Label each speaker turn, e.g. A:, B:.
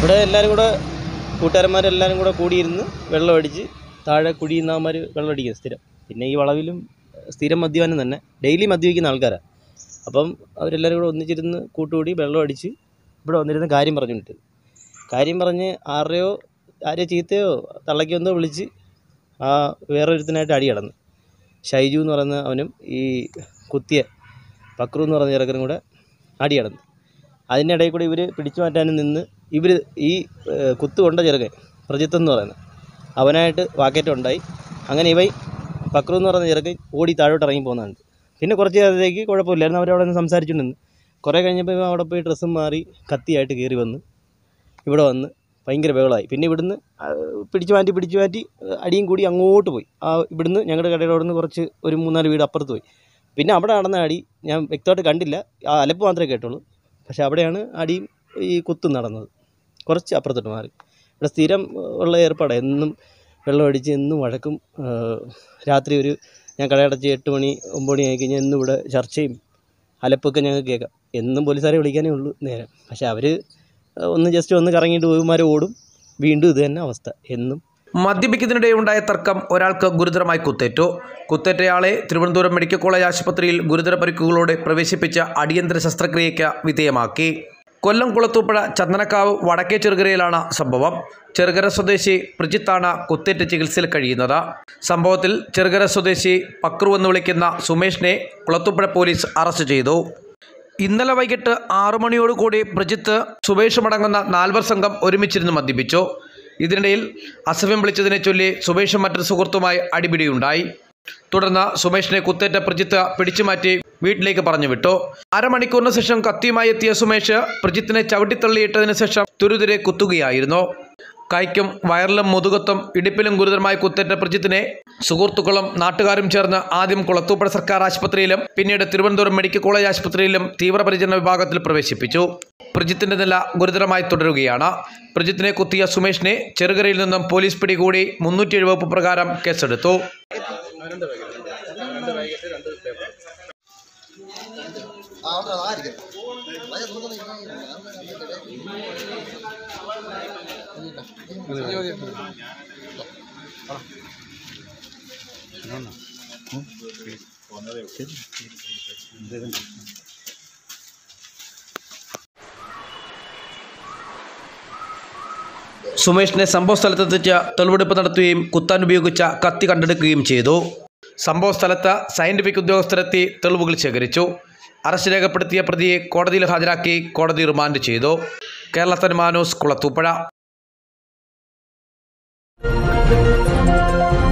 A: ഇവിടെ എല്ലാവരും കൂടെ കൂട്ടുകാരന്മാരെല്ലാവരും കൂടെ കൂടിയിരുന്ന് വെള്ളം അടിച്ച് താഴെ കുഴിയുന്നവന്മാർ വെള്ളം അടിക്കും സ്ഥിരം പിന്നെ ഈ വളവിലും സ്ഥിരം മദ്യപാനം തന്നെ ഡെയിലി മദ്യപിക്കുന്ന ആൾക്കാരാണ് അപ്പം അവരെല്ലാവരും കൂടെ ഒന്നിച്ചിരുന്ന് കൂട്ടുകൂടി വെള്ളം അടിച്ച് ഇവിടെ വന്നിരുന്ന് കാര്യം പറഞ്ഞിട്ട് കാര്യം പറഞ്ഞ് ആരുടെയോ ആരെയോ ചീത്തയോ തള്ളയ്ക്കോ എന്തോ വിളിച്ച് ആ വേറൊരുത്തനായിട്ട് അടി കടന്നു ഷൈജു എന്ന് പറയുന്ന അവനും ഈ കുത്തിയ പക്രു എന്ന് പറഞ്ഞ ചെറുക്കനും കൂടെ അടി കടന്നു അതിൻ്റെ ഇടയിൽ കൂടി ഇവർ പിടിച്ചു മാറ്റാനും നിന്ന് ഇവർ ഈ ഏഹ്, കുത്തു കൊണ്ട ചെറുക്കൻ പ്രജിത്ത് എന്ന് പറയുന്നത് അവനായിട്ട് വാക്കേറ്റം ഉണ്ടായി അങ്ങനെ ഇവ പക്രു എന്ന് പറയുന്ന ചെറുക്കൻ ഓടി താഴോട്ട് ഇറങ്ങി പോകുന്നതാണ് പിന്നെ കുറച്ച് നേരത്തേക്ക് കുഴപ്പമില്ലായിരുന്നു അവരവിടെ നിന്ന് സംസാരിച്ചുകൊണ്ട് നിന്ന് കുറേ കഴിഞ്ഞപ്പോൾ ഇവ അവിടെ പോയി ഡ്രസ്സും മാറി കത്തിയായിട്ട് കയറി വന്ന് ഇവിടെ വന്ന് ഭയങ്കര ബഹളമായി പിന്നെ ഇവിടുന്ന് ആ, പിടിച്ചു മാറ്റി പിടിച്ചു മാറ്റി ആ, അടിയും കൂടി അങ്ങോട്ട് പോയി ആ ഇവിടുന്ന് ഞങ്ങളുടെ കടയുടെ അവിടെ നിന്ന് കുറച്ച് ഒരു മൂന്നാല് വീട് അപ്പുറത്ത് പോയി പിന്നെ അവിടെ നടന്ന അടി ഞാൻ വ്യക്തമായിട്ട് കണ്ടില്ല ആ അലപ്പ് മാത്രമേ കേട്ടുള്ളൂ പക്ഷേ അവിടെയാണ് അടിയും ഈ കുത്തും നടന്നത് കുറച്ച് അപ്പുറത്തോട്ട് മാറി ഇവിടെ സ്ഥിരം ഉള്ള ഏർപ്പാടാണ് എന്നും വെള്ളം അടിച്ച് എന്നും വഴക്കും ആ, രാത്രി ഒരു ഞാൻ കടയടച്ച് എട്ട് മണി ഒമ്പത് മണി ആയി കഴിഞ്ഞാൽ എന്നും ഇവിടെ ചർച്ചയും അലപ്പൊക്കെ ഞങ്ങൾക്ക് കേൾക്കാം എന്നും പോലീസുകാരെ വിളിക്കാനേ ഉള്ളൂ നേരം പക്ഷേ അവർ ഒന്ന് ജസ്റ്റ് ഒന്ന് കറങ്ങിയിട്ട് പോകുമാരെ ഓടും വീണ്ടും ഇത് തന്നെ അവസ്ഥ എന്നും
B: മദ്യപിക്കുന്നതിനിടെ ഉണ്ടായ തർക്കം ഒരാൾക്ക് ഗുരുതരമായി കുത്തേറ്റു കുത്തേറ്റയാളെ തിരുവനന്തപുരം മെഡിക്കൽ കോളേജ് ആശുപത്രിയിൽ ഗുരുതര പരിക്കുകളോടെ പ്രവേശിപ്പിച്ച അടിയന്തര ശസ്ത്രക്രിയയ്ക്ക് വിധേയമാക്കി കൊല്ലം കുളത്തൂപ്പുഴ ചന്ദനക്കാവ് വടക്കേ ചെറുകരയിലാണ് സംഭവം ചെറുകര സ്വദേശി പ്രജിത്താണ് കുത്തേറ്റ് ചികിത്സയിൽ കഴിയുന്നത് സംഭവത്തിൽ ചെറുകര സ്വദേശി പക്രു എന്ന് വിളിക്കുന്ന സുമേഷിനെ കുളത്തൂപ്പുഴ പോലീസ് അറസ്റ്റ് ചെയ്തു ഇന്നലെ വൈകിട്ട് ആറു മണിയോടുകൂടി പ്രജിത്ത് സുബേഷും അടങ്ങുന്ന നാൽവർ സംഘം ഒരുമിച്ചിരുന്ന് മദ്യപിച്ചു ഇതിനിടയിൽ അസഭ്യം വിളിച്ചതിനെ ചൊല്ലി സുബേഷും മറ്റൊരു സുഹൃത്തുമായി അടിപിടിയുണ്ടായി തുടർന്ന് സുമേഷിനെ കുത്തേറ്റ പ്രജിത്ത് പിടിച്ചുമാറ്റി വീട്ടിലേക്ക് പറഞ്ഞു വിട്ടു അരമണിക്കൂറിന് ശേഷം കത്തിയുമായി എത്തിയ സുമേഷ് പ്രജിത്തിനെ ചവിട്ടിത്തള്ളിയിട്ടതിനു ശേഷം തുരുതുരെ കുത്തുകയായിരുന്നു കൈക്കും വയറിലും മുതുകത്തും ഇടുപ്പിലും ഗുരുതരമായി കുത്തേറ്റ പ്രജിത്തിനെ സുഹൃത്തുക്കളും നാട്ടുകാരും ചേർന്ന് ആദ്യം കുളത്തൂപ്പുഴ സർക്കാർ ആശുപത്രിയിലും പിന്നീട് തിരുവനന്തപുരം മെഡിക്കൽ കോളേജ് ആശുപത്രിയിലും തീവ്രപരിചരണ വിഭാഗത്തിൽ പ്രവേശിപ്പിച്ചു പ്രജിത്തിന്റെ നില ഗുരുതരമായി തുടരുകയാണ് പ്രജിത്തിനെ കുത്തിയ സുമേഷിനെ ചെറുകരയിൽ നിന്നും പോലീസ് പിടികൂടി മുന്നൂറ്റി എഴുപത് പ്രകാരം കേസെടുത്തു സുമേഷിനെ സംഭവ സ്ഥലത്തെത്തിച്ച് തെളിവെടുപ്പ് നടത്തുകയും കുത്താൻ ഉപയോഗിച്ച കത്തി കണ്ടെടുക്കുകയും ചെയ്തു സംഭവ സ്ഥലത്ത് സയന്റിഫിക് ഉദ്യോഗസ്ഥരെത്തി തെളിവുകൾ ശേഖരിച്ചു അറസ്റ്റ് രേഖപ്പെടുത്തിയ പ്രതിയെ കോടതിയിൽ ഹാജരാക്കി കോടതി റിമാൻഡ് ചെയ്തു കേരള തനിമാനൂസ് കുളത്തൂപ്പുഴ